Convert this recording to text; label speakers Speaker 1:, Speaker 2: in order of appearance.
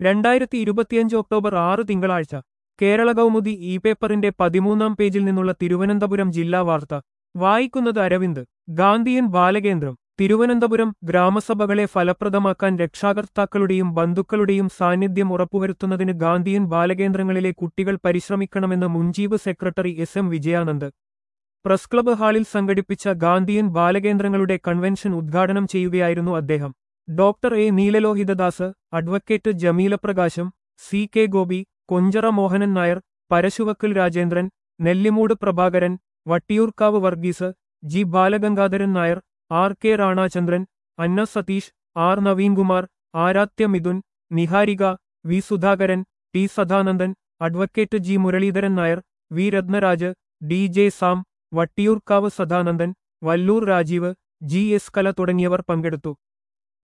Speaker 1: രണ്ടായിരത്തി ഇരുപത്തിയഞ്ച് ഒക്ടോബർ ആറ് തിങ്കളാഴ്ച കേരള കൗമുദി ഇ പേപ്പറിന്റെ പതിമൂന്നാം പേജിൽ നിന്നുള്ള തിരുവനന്തപുരം ജില്ലാ വാർത്ത വായിക്കുന്നത് അരവിന്ദ് ഗാന്ധിയൻ ബാലകേന്ദ്രം തിരുവനന്തപുരം ഗ്രാമസഭകളെ ഫലപ്രദമാക്കാൻ രക്ഷാകർത്താക്കളുടെയും ബന്ധുക്കളുടെയും സാന്നിധ്യം ഉറപ്പുവരുത്തുന്നതിന് ഗാന്ധിയൻ ബാലകേന്ദ്രങ്ങളിലെ കുട്ടികൾ പരിശ്രമിക്കണമെന്ന് മുൻജീബ് secretary S M Vijayanand press club ഹാളിൽ സംഘടിപ്പിച്ച ഗാന്ധിയൻ ബാലകേന്ദ്രങ്ങളുടെ കൺവെൻഷൻ ഉദ്ഘാടനം ചെയ്യുകയായിരുന്നു അദ്ദേഹം doctor A Neelalohithadas advocate Jameela Prakasam C K Gopi Konchira Mohanan Nair Parashuvakkal Rajendran Nellimoodu Prabhakaran Vattiyoorkavu Varghese G Balagangadharan Nair R K Ranachandran Anna Satheesh R Naveenkumar Aradhya Mithun Niharika V Sudhakaran T Sadanandan advocate G Muraleedharan Nair V Rathnaraj D J Sam Vattiyoorkavu Sadanandan Vallur Rajeev G S കല തുടങ്ങിയവർ പങ്കെടുത്തു